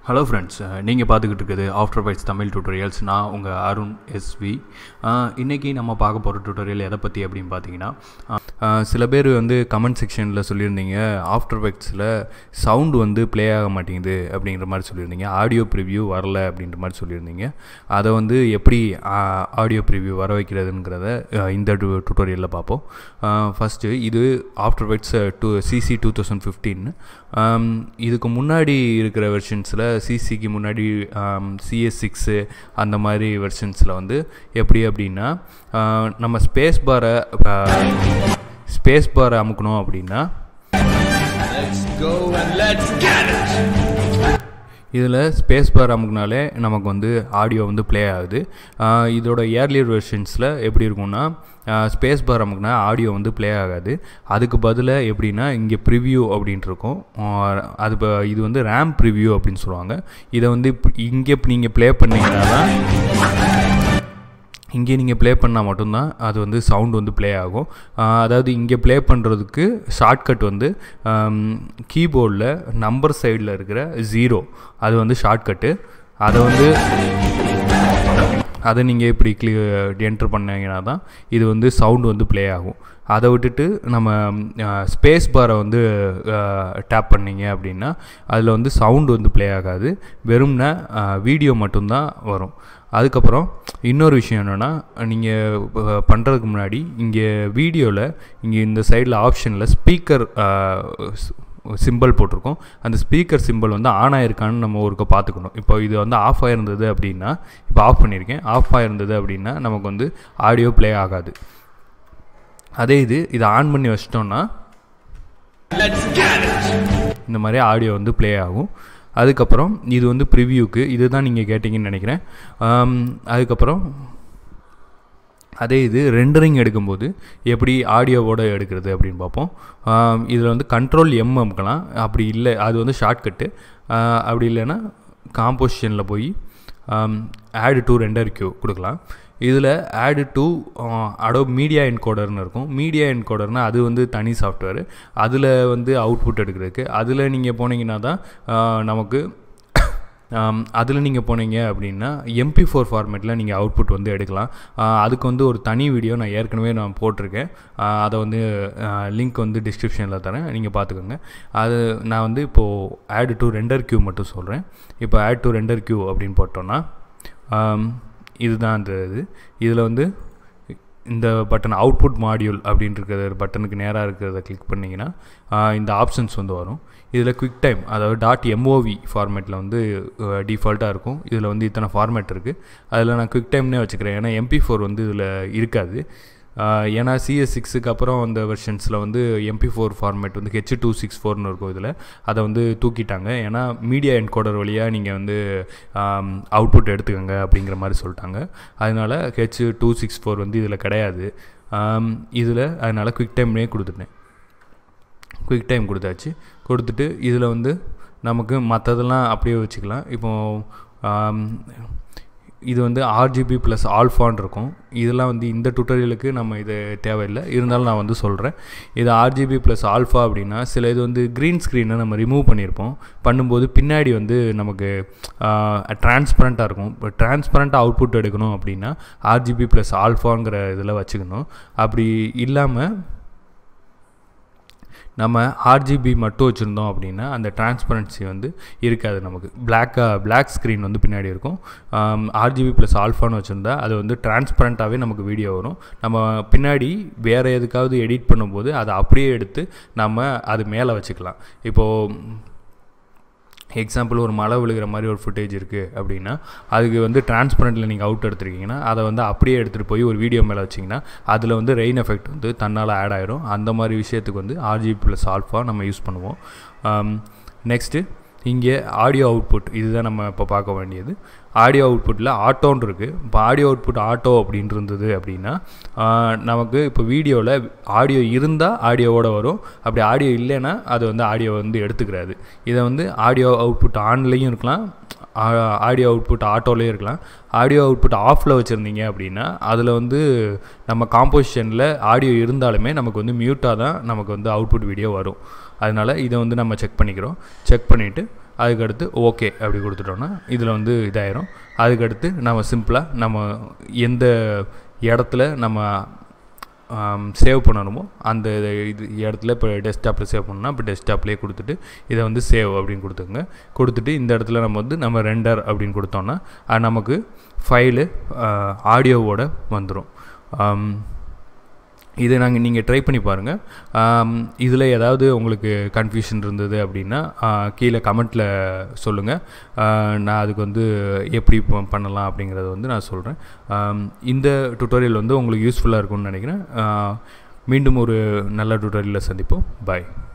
Hello friends நீங்கள் பார்த்துக்கிட்டு இருக்குது ஆஃப்டர் பைட்ஸ் தமிழ் டியூட்டோரியல்ஸ் நான் உங்கள் அருண் எஸ்வி இன்றைக்கி நம்ம பார்க்க போகிற டியூட்டோரியல் எதை பற்றி அப்படின்னு பார்த்தீங்கன்னா அஹ், சில பேர் வந்து கமெண்ட் செக்ஷனில் சொல்லியிருந்தீங்க ஆஃப்டர் பைட்ஸில் சவுண்டு வந்து ப்ளே ஆக மாட்டேங்குது அப்படிங்கிற மாதிரி சொல்லியிருந்தீங்க ஆடியோ ப்ரிவ்யூ வரல அப்படின்ற மாதிரி சொல்லியிருந்தீங்க அதை வந்து எப்படி ஆடியோ ப்ரிவ்யூ வர வைக்கிறதுங்கிறத அஹ், இந்த டியூட்டோரியலில் பார்ப்போம் ஃபஸ்ட்டு இது after bytes two CC two thousand fifteen இதுக்கு முன்னாடி இருக்கிற வெர்ஷன்ஸில் சிசிக்கு முன்னாடி சிஎஸ் சிக்ஸு அந்த மாதிரி வெர்ஷன்ஸில் வந்து எப்படி அப்படின்னா ஆம், நம்ம ஸ்பேஸ் பாரை ஸ்பேஸ் பாரை அமுக்கணும் அப்படின்னா Let's go and let's get it! இதில் ஸ்பேஸ் பார் அமுக்குனாலே நமக்கு வந்து ஆடியோ வந்து ப்ளே ஆகுது ஆஹ் இதோட இயர்லியர் வெர்ஷன்ஸில் எப்படி இருக்கும்னா ஸ்பேஸ் பார் அமுக்குனா ஆடியோ வந்து ப்ளே ஆகாது அதுக்கு பதிலாக எப்படின்னா இங்கே ப்ரிவ்யூ அப்படின்ட்டு இருக்கும் ஆஹ் அது இப்போ இது வந்து ரேம் ப்ரிவ்யூ அப்படின்னு சொல்லுவாங்க இதை வந்து இப்ப இங்கே நீங்கள் ப்ளே பண்ணீங்கன்னா தான் இங்கே நீங்கள் ப்ளே பண்ணால் மட்டும்தான் அது வந்து சவுண்ட் வந்து ப்ளே ஆகும் ஆஹ் அதாவது இங்கே ப்ளே பண்ணுறதுக்கு ஷார்ட்கட் வந்து கீபோர்டில் நம்பர் சைடில் இருக்கிற ஜீரோ அது வந்து ஷார்ட்கட்டு அதை வந்து அதை நீங்கள் இப்படி கிளி என்ட்ரு பண்ணீங்கன்னா தான் இது வந்து சவுண்டு வந்து ப்ளே ஆகும் அதை விட்டுட்டு நம்ம ஸ்பேஸ் பாரை வந்து டேப் பண்ணீங்க அப்படின்னா அதில் வந்து சவுண்டு வந்து ப்ளே ஆகாது வெறும்னா வீடியோ மட்டும்தான் வரும் அதுக்கப்புறம் இன்னொரு விஷயம் என்னென்னா நீங்கள் பண்ணுறதுக்கு முன்னாடி இங்கே வீடியோவில் இங்கே இந்த சைடில் ஆப்ஷனில் ஸ்பீக்கர் சிம்பிள் போட்டிருக்கோம் அந்த ஸ்பீக்கர் சிம்பிள் வந்து ஆன் ஆயிருக்கான்னு நம்ம ஒருக்க பார்த்துக்கணும் இப்போ இது வந்து ஆஃப் ஆயிருந்தது அப்படின்னா இப்போ ஆஃப் பண்ணியிருக்கேன் ஆஃப் ஆயிருந்தது அப்படின்னா நமக்கு வந்து ஆடியோ ப்ளே ஆகாது அதே இது இதை ஆன் பண்ணி வச்சிட்டோம்னா Let's get it! இந்த மாதிரி ஆடியோ வந்து ப்ளே ஆகும் அதுக்கப்புறம் இது வந்து ப்ரிவ்யூக்கு இதுதான் நீங்கள் கேட்டிங்கன்னு நினைக்கிறேன் ஆம், அதுக்கப்புறம் அதே இது ரெண்டரிங் எடுக்கும்போது எப்படி ஆடியோவோட எடுக்கிறது அப்படின்னு பார்ப்போம் இதில் வந்து கண்ட்ரோல் எம் அமுக்கலாம் அப்படி இல்லை அது வந்து ஷார்ட்கட்டு அப்படி இல்லைன்னா காம்போசிஷனில் போய் ஆடு டு ரெண்டர் கியூ கொடுக்கலாம் இதில் ஆடு டு அடோ மீடியா என்கோடர்னு இருக்கும் மீடியா என்கோடர்னால் அது வந்து தனி சாஃப்ட்வேர் அதில் வந்து அவுட்புட் எடுக்கிறதுக்கு அதில் நீங்கள் போனீங்கன்னா தான் ஆஹ், நமக்கு அதில் நீங்கள் போனீங்க அப்படின்னா எம்பி ஃபோர் ஃபார்மேட்டில் நீங்கள் அவுட்புட் வந்து எடுக்கலாம் ஆஹ் அதுக்கு வந்து ஒரு தனி வீடியோ நான் ஏற்கனவே நான் போட்டிருக்கேன் ஆஹ் அதை வந்து லிங்க் வந்து டிஸ்கிரிப்ஷனில் தரேன் நீங்கள் பார்த்துக்கோங்க அது நான் வந்து இப்போது ஆட் டு ரெண்டர் கியூ மட்டும் சொல்கிறேன் இப்போ ஆட் டு ரெண்டர் கியூ அப்படின்னு போட்டோன்னா ஆம், இதுதான் அந்த இது இதில் வந்து இந்த பட்டன் அவுட்புட் மாடியூல் அப்படின்ட்டு பட்டனுக்கு நேராக இருக்கிறத கிளிக் பண்ணிங்கன்னா ஆஹ் இந்த ஆப்ஷன்ஸ் வந்து வரும் இதில் குவிக் டைம் அதாவது டாட் எம்ஓவி ஃபார்மேட்டில் வந்து டிஃபால்ட்டாக இருக்கும் இதில் வந்து இத்தனை ஃபார்மேட் இருக்குது அதில் நான் குவிக் டைம்னே வச்சுக்கிறேன் ஏன்னா எம்பி ஃபோர் வந்து இதில் இருக்காது ஆஹ் ஏன்னா சிஎஸ் சிக்ஸுக்கு அப்புறம் அந்த வெர்ஷன்ஸில் வந்து எம்பி ஃபோர் ஃபார்மேட் வந்து ஹெச் டூ சிக்ஸ் ஃபோர்னு இருக்கும் இதில் அதை வந்து தூக்கிட்டாங்க ஏன்னா மீடியா என்கோடர் வழியாக நீங்கள் வந்து அவுட்புட் எடுத்துக்கோங்க அப்படிங்கிற மாதிரி சொல்லிட்டாங்க அதனால் ஹெச் டூ சிக்ஸ் ஃபோர் வந்து இதில் கிடையாது இதில் அதனால் குவிக் டைம்லேயே கொடுத்துட்டேன் குயிக் டைம் கொடுத்தாச்சு கொடுத்துட்டு இதில் வந்து நமக்கு மற்றதெல்லாம் அப்படியே வச்சுக்கலாம் இப்போ ஆம், இது வந்து ஆர்ஜிபி ப்ளஸ் ஆல்ஃபான் இருக்கும் இதெல்லாம் வந்து இந்த டுட்டோரியலுக்கு நம்ம இது தேவையில்லை இருந்தாலும் நான் வந்து சொல்கிறேன் இது ஆர்ஜிபி ப்ளஸ் ஆல்ஃபா அப்படின்னா சில இது வந்து க்ரீன் ஸ்க்ரீனை நம்ம ரிமூவ் பண்ணியிருப்போம் பண்ணும்போது பின்னாடி வந்து நமக்கு டிரான்ஸ்பரண்ட்டாக இருக்கும் இப்போ டிரான்ஸ்பரண்ட்டாக அவுட்புட் எடுக்கணும் அப்படின்னா ஆர்ஜிபி ப்ளஸ் ஆல்ஃபாங்கிற இதில் வச்சுக்கணும் அப்படி இல்லாமல் நம்ம ஆர்ஜிபி மட்டும் வச்சுருந்தோம் அப்படின்னா அந்த டிரான்ஸ்பரன்சி வந்து இருக்காது நமக்கு பிளாக்காக பிளாக் ஸ்க்ரீன் வந்து பின்னாடி இருக்கும் ஆர்ஜிபி ப்ளஸ் ஆல்ஃபான்னு வச்சுருந்தா அது வந்து டிரான்ஸ்பரண்ட்டாகவே நமக்கு வீடியோ வரும் நம்ம பின்னாடி வேறு எதுக்காவது எடிட் பண்ணும்போது அதை அப்படியே எடுத்து நம்ம அது மேலே வச்சுக்கலாம் இப்போது எக்ஸாம்பிள் ஒரு மழை விழுகிற மாதிரி ஒரு ஃபுட்டேஜ் இருக்குது அப்படின்னா அதுக்கு வந்து டிரான்ஸ்பரண்ட்டில் நீங்கள் அவுட் எடுத்துருக்கீங்கன்னா அதை வந்து அப்படியே எடுத்துகிட்டு போய் ஒரு வீடியோ மேலே வச்சிங்கன்னா அதில் வந்து ரெயின் எஃபெக்ட் வந்து தன்னால் ஆட் ஆயிரும் அந்த மாதிரி விஷயத்துக்கு வந்து ஆர்ஜிபி ப்ளஸ் ஆல்ஃபா நம்ம யூஸ் பண்ணுவோம் நெக்ஸ்ட்டு இங்கே ஆடியோ அவுட்புட் இதுதான் நம்ம இப்போ பார்க்க வேண்டியது ஆடியோ அவுட்புட்டில் ஆட்டோன்னு இருக்குது இப்போ ஆடியோ அவுட்புட் ஆட்டோ அப்படின்னு இருந்தது அப்படின்னா ஆஹ், நமக்கு இப்போ வீடியோவில் ஆடியோ இருந்தால் ஆடியோவோட வரும் அப்படி ஆடியோ இல்லைன்னா அது வந்து ஆடியோ வந்து எடுத்துக்கிறாது இதை வந்து ஆடியோ அவுட்புட் ஆன்லேயும் இருக்கலாம் ஆடியோ அவுட்புட் ஆட்டோலேயும் இருக்கலாம் ஆடியோ அவுட்புட் ஆஃபில் வச்சுருந்தீங்க அப்படின்னா அதில் வந்து நம்ம காம்போசிஷனில் ஆடியோ இருந்தாலுமே நமக்கு வந்து மியூட்டாக தான் நமக்கு வந்து அவுட்புட் வீடியோ வரும் அதனால் இதை வந்து நம்ம செக் பண்ணிக்கிறோம் செக் பண்ணிவிட்டு அதுக்கடுத்து ஓகே அப்படி கொடுத்துட்டோன்னா இதில் வந்து இதாயிரும் அதுக்கடுத்து நம்ம சிம்பிளாக நம்ம எந்த இடத்துல நம்ம சேவ் பண்ணணுமோ அந்த இது இடத்துல இப்போ டெஸ்க்டாப்பில் சேவ் பண்ணணும்னா இப்போ டெஸ்க்டாப்லேயே கொடுத்துட்டு இதை வந்து சேவ் அப்படின்னு கொடுத்துங்க கொடுத்துட்டு இந்த இடத்துல நம்ம வந்து நம்ம ரெண்டர் அப்படின்னு கொடுத்தோன்னா அது நமக்கு ஃபைலு ஆடியோவோட வந்துடும் இதை நாங்கள் நீங்கள் ட்ரை பண்ணி பாருங்கள் இதில் ஏதாவது உங்களுக்கு கன்ஃபியூஷன் இருந்தது அப்படின்னா கீழே கமெண்ட்டில் சொல்லுங்கள் நான் அதுக்கு வந்து எப்படி ப- பண்ணலாம் அப்படிங்கிறத வந்து நான் சொல்கிறேன் இந்த டுட்டோரியல் வந்து உங்களுக்கு யூஸ்ஃபுல்லாக இருக்கும்னு நினைக்கிறேன் மீண்டும் ஒரு நல்ல டுட்டோரியலில் சந்திப்போம் பாய்